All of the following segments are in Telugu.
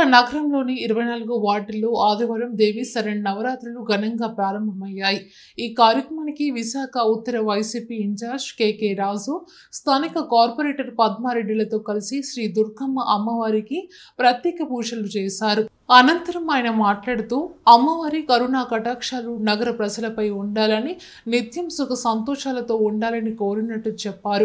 నగరంలోని ఇరవై నాలుగు వార్డుల్లో ఆదివారం దేవి శరణ్ నవరాత్రులు ఘనంగా ప్రారంభమయ్యాయి ఈ కార్యక్రమానికి విశాఖ ఉత్తర వైసీపీ ఇన్ఛార్జ్ కెకే రాజు స్థానిక కార్పొరేటర్ పద్మారెడ్డిలతో కలిసి శ్రీ దుర్గమ్మ అమ్మవారికి ప్రత్యేక పూజలు చేశారు అనంతరం ఆయన మాట్లాడుతూ అమ్మవారి కరుణా కటాక్షాలు నగర ప్రజలపై ఉండాలని నిత్యం సుఖ సంతోషాలతో ఉండాలని కోరినట్టు చెప్పారు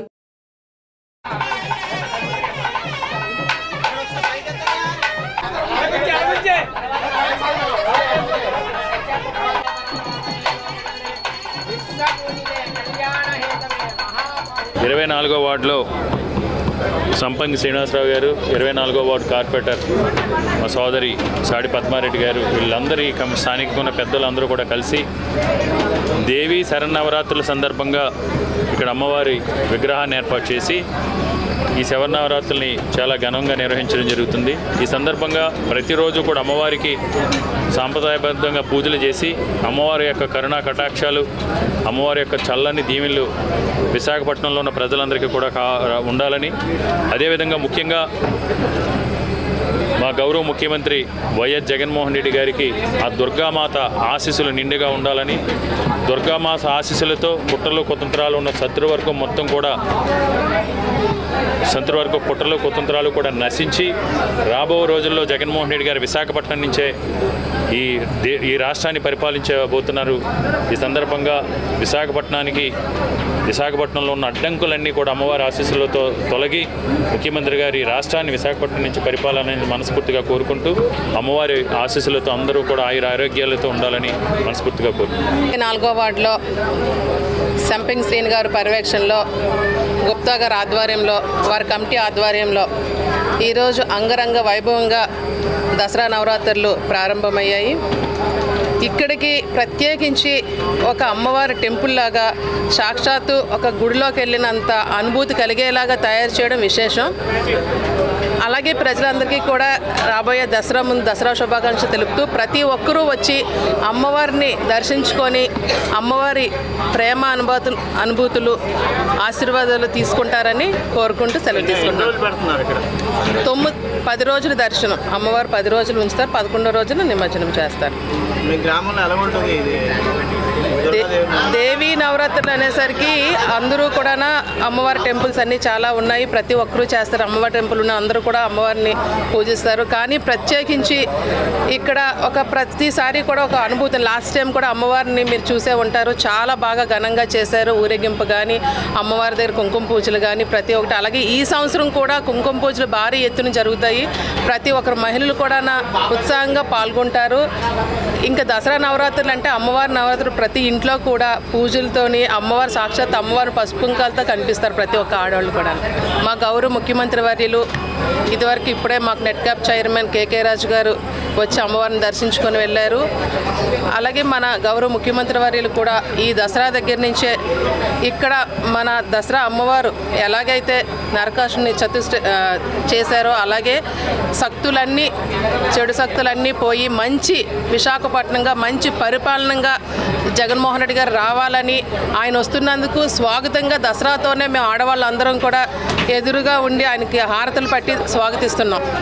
ఇరవై నాలుగో వార్డులో సంపంగి శ్రీనివాసరావు గారు ఇరవై నాలుగో వార్డు కార్పొరేటర్ మా సోదరి సాడి పద్మారెడ్డి గారు వీళ్ళందరి కం- స్థానికంగా ఉన్న పెద్దలందరూ కూడా కలిసి దేవి శరన్నవరాత్రుల సందర్భంగా ఇక్కడ అమ్మవారి విగ్రహాన్ని ఏర్పాటు చేసి ఈ శవన్నవరాత్రుల్ని చాలా ఘనంగా నిర్వహించడం జరుగుతుంది ఈ సందర్భంగా ప్రతిరోజు కూడా అమ్మవారికి సాంప్రదాయబద్ధంగా పూజలు చేసి అమ్మవారి యొక్క కరుణా కటాక్షాలు అమ్మవారి యొక్క చల్లని దీవెనలు విశాఖపట్నంలో ఉన్న ప్రజలందరికీ కూడా కా ఉండాలని అదేవిధంగా ముఖ్యంగా మా గౌరవ ముఖ్యమంత్రి వైఎస్ జగన్మోహన్ రెడ్డి గారికి ఆ దుర్గామాత ఆశీస్సులు నిండుగా ఉండాలని దుర్గామాత ఆశీస్సులతో కుట్రలు కుతంత్రాలు ఉన్న శత్రువర్గం మొత్తం కూడా శత్రువర్గ కుట్రలు కుతంత్రాలు కూడా నశించి రాబో రోజుల్లో జగన్మోహన్ రెడ్డి గారు విశాఖపట్నం నుంచే ఈ దే ఈ రాష్ట్రాన్ని పరిపాలించబోతున్నారు ఈ సందర్భంగా విశాఖపట్నానికి విశాఖపట్నంలో ఉన్న అడ్డంకులన్నీ కూడా అమ్మవారి ఆశీస్సులతో తొలగి ముఖ్యమంత్రి గారి రాష్ట్రాన్ని విశాఖపట్నం నుంచి పరిపాలనని మనస్ఫూర్తిగా కోరుకుంటూ అమ్మవారి ఆశీస్సులతో అందరూ కూడా ఆయుర ఆరోగ్యాలతో ఉండాలని మనస్ఫూర్తిగా కోరుకుంటున్నాను నాలుగో వార్డులో సంపింగ్ శ్రీని గారు పర్యవేక్షణలో గుప్తా గారి ఆధ్వర్యంలో వారి కమిటీ ఆధ్వర్యంలో ఈరోజు అంగరంగ వైభవంగా దసరా నవరాత్రులు ప్రారంభమయ్యాయి ఇక్కడికి ప్రత్యేకించి ఒక అమ్మవారి టెంపుల్ లాగా సాక్షాత్తు ఒక గుడిలోకి వెళ్ళినంత అనుభూతి కలిగేలాగా తయారు చేయడం విశేషం అలాగే ప్రజలందరికీ కూడా రాబోయే దసరా ముందు దసరా శుభాకాంక్షలు తెలుపుతూ ప్రతి ఒక్కరూ వచ్చి అమ్మవారిని దర్శించుకొని అమ్మవారి ప్రేమ అనుభూతులు అనుభూతులు ఆశీర్వాదాలు తీసుకుంటారని కోరుకుంటూ సెలవు తీసుకుంటాం తొమ్మిది పది రోజుల దర్శనం అమ్మవారు పది రోజులు ఉంచుతారు పదకొండో రోజున నిమజ్జనం చేస్తారు మీ గ్రామంలో ఎలా ఉంటుంది ఇది దే- దుర్గాదేవి దేవీ నవరాత్రులు అనేసరికి అందరూ కూడా అమ్మవారి టెంపుల్స్ అన్నీ చాలా ఉన్నాయి ప్రతి ఒక్కరూ చేస్తారు అమ్మవారి టెంపుల్ ఉన్న అందరూ కూడా అమ్మవారిని పూజిస్తారు కానీ ప్రత్యేకించి ఇక్కడ ఒక ప్రతిసారి కూడా ఒక అనుభూతి లాస్ట్ టైం కూడా అమ్మవారిని మీరు చూసే ఉంటారు చాలా బాగా ఘనంగా చేశారు ఊరేగింపు కానీ అమ్మవారి దగ్గర కుంకుమ పూజలు కానీ ప్రతి ఒక్కటి అలాగే ఈ సంవత్సరం కూడా కుంకుమ పూజలు భారీ ఎత్తున జరుగుతాయి ప్రతి ఒక్కరు మహిళలు కూడా ఉత్సాహంగా పాల్గొంటారు ఇంకా దసరా నవరాత్రులు అంటే అమ్మవారి నవరాత్రులు ప్రతి ఇంట్లో కూడా పూజలతోని అమ్మవారు సాక్షాత్ అమ్మవారి పసుపుంకాలతో కనిపిస్తారు ప్రతి ఒక్క ఆడవాళ్ళు కూడా మా గౌరవ ముఖ్యమంత్రి వర్యులు ఇదివరకు ఇప్పుడే మాకు నెట్ క్యాప్ చైర్మన్ కేకే రాజు గారు వచ్చి అమ్మవారిని దర్శించుకొని వెళ్ళారు అలాగే మన గౌరవ ముఖ్యమంత్రి వర్యులు కూడా ఈ దసరా దగ్గర నుంచే ఇక్కడ మన దసరా అమ్మవారు ఎలాగైతే నరకాసుని చతుష్ట ఆ, చేశారో అలాగే శక్తులన్నీ చెడు శక్తులన్నీ పోయి మంచి విశాఖపట్నంగా మంచి పరిపాలనంగా జగన్మోహన్ రెడ్డి గారు రావాలని ఆయన వస్తున్నందుకు స్వాగతంగా దసరాతోనే మేము ఆడవాళ్ళందరం కూడా ఎదురుగా ఉండి ఆయనకి హారతలు పట్టి స్వాగతిస్తున్నాం